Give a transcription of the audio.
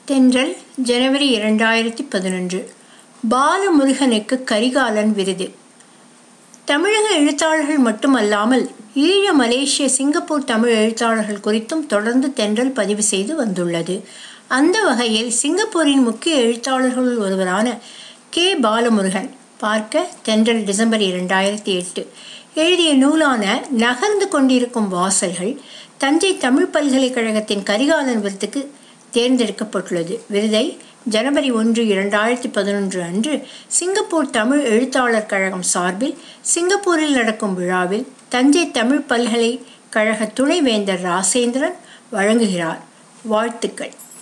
தென்றல் ஜனவரி இரண்டாயிரத்தி பதினொன்று பாலமுருகனுக்கு கரிகாலன் விருது தமிழக எழுத்தாளர்கள் மட்டுமல்லாமல் ஈழ மலேசிய சிங்கப்பூர் தமிழ் எழுத்தாளர்கள் குறித்தும் தொடர்ந்து தென்றல் பதிவு செய்து வந்துள்ளது அந்த வகையில் சிங்கப்பூரின் முக்கிய எழுத்தாளர்களுள் ஒருவரான கே பாலமுருகன் பார்க்க தென்றல் டிசம்பர் இரண்டாயிரத்தி எட்டு எழுதிய நூலான நகர்ந்து கொண்டிருக்கும் வாசல்கள் தஞ்சை தமிழ் பல்கலைக்கழகத்தின் கரிகாலன் விருதுக்கு தேர்ந்தெடுக்கப்பட்டுள்ளது விருதை ஜனவரி ஒன்று இரண்டாயிரத்தி பதினொன்று அன்று சிங்கப்பூர் தமிழ் எழுத்தாளர் கழகம் சார்பில் சிங்கப்பூரில் நடக்கும் விழாவில் தஞ்சை தமிழ் பல்கலைக்கழக துணைவேந்தர் ராசேந்திரன் வழங்குகிறார் வாழ்த்துக்கள்